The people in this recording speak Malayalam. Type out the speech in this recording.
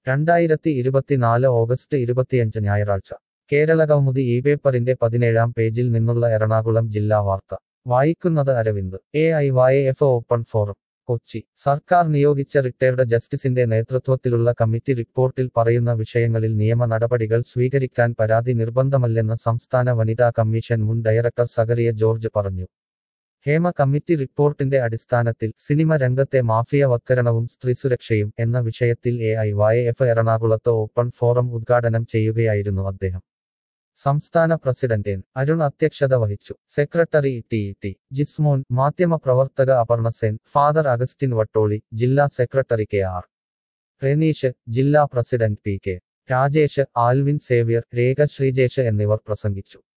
രണ്ടായിരത്തി ഇരുപത്തിനാല് ഓഗസ്റ്റ് ഇരുപത്തിയഞ്ച് ഞായറാഴ്ച കേരളകൗമുദി ഈ പേപ്പറിന്റെ പതിനേഴാം പേജിൽ നിന്നുള്ള എറണാകുളം ജില്ലാ വാർത്ത വായിക്കുന്നത് Aravind A I Y F open forum Kochi സർക്കാർ നിയോഗിച്ച റിട്ടയർഡ് ജസ്റ്റിസിന്റെ നേതൃത്വത്തിലുള്ള കമ്മിറ്റി റിപ്പോർട്ടിൽ പറയുന്ന വിഷയങ്ങളിൽ നിയമ നടപടികൾ സ്വീകരിക്കാൻ പരാതി നിർബന്ധമല്ലെന്ന് സംസ്ഥാന വനിതാ കമ്മീഷൻ മുൻ ഡയറക്ടർ സഗറിയ ജോർജ് പറഞ്ഞു ഹേമ കമ്മിറ്റി റിപ്പോർട്ടിന്റെ അടിസ്ഥാനത്തിൽ സിനിമ രംഗത്തെ മാഫിയവത്കരണവും സ്ത്രീസുരക്ഷയും എന്ന വിഷയത്തിൽ എ ഐ വൈ എഫ് എറണാകുളത്ത് ഓപ്പൺ ഫോറം ഉദ്ഘാടനം ചെയ്യുകയായിരുന്നു അദ്ദേഹം സംസ്ഥാന പ്രസിഡന്റ് എൻ അരുൺ അധ്യക്ഷത വഹിച്ചു സെക്രട്ടറി ടി ടി ജിസ്മോൻ മാധ്യമപ്രവർത്തക അപർണ സെൻ ഫാദർ അഗസ്റ്റിൻ വട്ടോളി ജില്ലാ സെക്രട്ടറി കെ ആർ റെനീഷ് ജില്ലാ president P K Rajesh Alvin Xavier Rekha Sreejesh എന്നിവർ പ്രസംഗിച്ചു